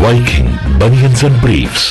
Viking Bunions and Briefs.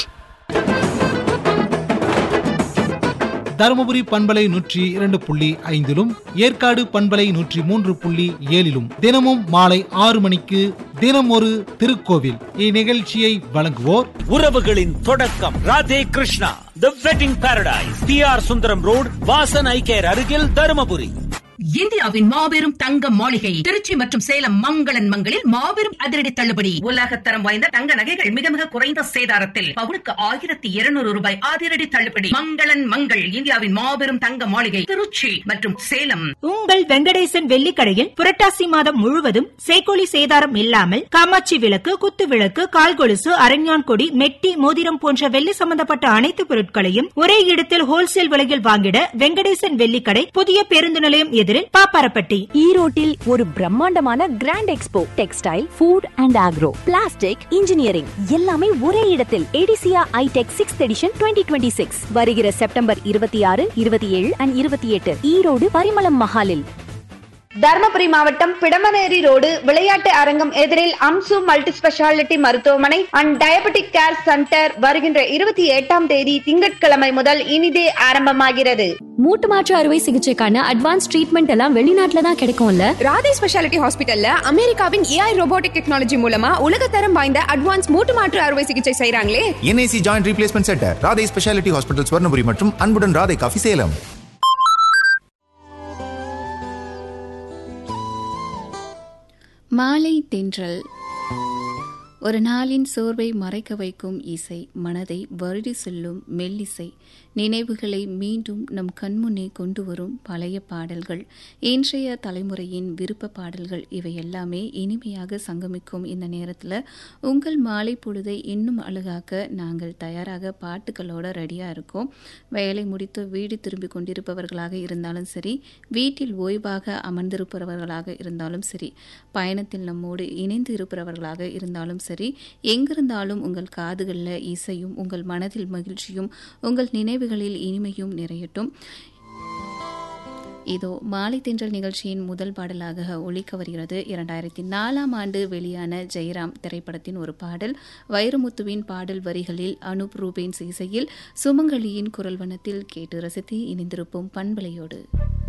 Dharmapuri பண்பலை நூற்றி இரண்டு புள்ளி ஐந்திலும் ஏற்காடு பண்பலை நூற்றி மூன்று புள்ளி ஏழிலும் தினமும் மாலை ஆறு மணிக்கு தினம் ஒரு திருக்கோவில் இந்நிகழ்ச்சியை வழங்குவோர் உறவுகளின் தொடக்கம் Radhe Krishna the wedding paradise P R Sundaram road Vasan eye care அருகில் தருமபுரி இந்தியாவின் மாபெரும் தங்க மாளிகை திருச்சி மற்றும் சேலம் மங்களன் மங்களில் மாபெரும் அதிரடி தள்ளுபடி உலகத்தரம் வாய்ந்த தங்க நகைகள் மிக மிக குறைந்த சேதாரத்தில் பவுனுக்கு ஆயிரத்தி இருநூறு ரூபாய் அதிரடி தள்ளுபடி மங்களன் மங்கள் இந்தியாவின் மாபெரும் தங்க மாளிகை திருச்சி மற்றும் சேலம் உங்கள் வெங்கடேசன் வெள்ளிக்கடையில் புரட்டாசி மாதம் முழுவதும் சேக்கோலி சேதாரம் இல்லாமல் காமாட்சி விளக்கு குத்து விளக்கு கால் கொலுசு அரஞ்ஞான் கொடி மெட்டி மோதிரம் போன்ற வெள்ளி சம்பந்தப்பட்ட அனைத்து பொருட்களையும் ஒரே இடத்தில் ஹோல்சேல் விலையில் வாங்கிட வெங்கடேசன் வெள்ளிக்கடை புதிய பேருந்து நிலையம் எதிரில் பாப்பாரப்பட்டி ஈரோட்டில் ஒரு பிரம்மாண்டமான grand expo textile food and agro plastic engineering எல்லாமே ஒரே இடத்தில் EDISSIA ITEC sixth edition twenty twenty six வருகிற செப்டம்பர் இருபத்தி ஆறு இருபத்தி ஏழு அண்ட் இருபத்தி எட்டு ஈரோடு பரிமளம் மஹாலில் தர்மபுரி மாவட்டம் பிடமனேரி ரோடு விளையாட்டு அரங்கம் எதிரில் அம்சு மல்டி ஸ்பெஷாலிட்டி மருத்துவமனை அண்ட் டயபெட்டிக் கேர் சென்டர் வருகின்ற இருபத்தி எட்டாம் தேதி திங்கட்கிழமை முதல் இனிதே ஆரம்பமாகிறது மூட்டு மாற்று அறுவை சிகிச்சைக்கான அட்வான்ஸ் ட்ரீட்மெண்ட் எல்லாம் வெளிநாட்டுல தான் கிடைக்கும்ல ராதே ஸ்பெஷாலிட்டி ஹாஸ்பிட்டல்ல அமெரிக்காவின் ஏஐ ரோபோட்டிக் டெக்னாலஜி மூலமா உலகத்தரம் வாய்ந்த அட்வான்ஸ் மூட்டு மாற்று அறுவை சிகிச்சை செய்றாங்களே NIC joint replacement centre Radhai speciality hospital Swarnapuri மற்றும் அன்புடன் ராதை காஃபி சேலம் மாலை தென்றல் ஒரு நாளின் சோர்வை மறைக்க வைக்கும் இசை மனதை வருடி செல்லும் மெல்லிசை நினைவுகளை மீண்டும் நம் கண்முன்னே கொண்டு வரும் பழைய பாடல்கள் இன்றைய தலைமுறையின் விருப்ப பாடல்கள் இவை எல்லாமே இனிமையாக சங்கமிக்கும் இந்த நேரத்தில் உங்கள் மாலை பொழுதை இன்னும் அழகாக்க நாங்கள் தயாராக பாட்டுகளோட ரெடியாக இருக்கோம் வேலை முடித்து வீடு திரும்பி கொண்டிருப்பவர்களாக இருந்தாலும் சரி வீட்டில் ஓய்வாக அமர்ந்திருப்பவர்களாக இருந்தாலும் சரி பயணத்தில் நம்மோடு இணைந்து இருப்பவர்களாக இருந்தாலும் சரி எங்கிருந்தாலும் உங்கள் காதுகளில் இசையும் உங்கள் மனதில் மகிழ்ச்சியும் உங்கள் நினைவுகளில் இனிமையும் நிறையட்டும் இதோ மாலை தென்றல் நிகழ்ச்சியின் முதல் பாடலாக ஒழிக்க வருகிறது இரண்டாயிரத்தி நாலாம் ஆண்டு வெளியான ஜெயராம் திரைப்படத்தின் ஒரு பாடல் வைரமுத்துவின் பாடல் வரிகளில் அனுப் ரூபேன்ஸ் இசையில் சுமங்கலியின் குரல் வனத்தில் கேட்டு ரசித்து இணைந்திருப்போம் பண்பலையோடு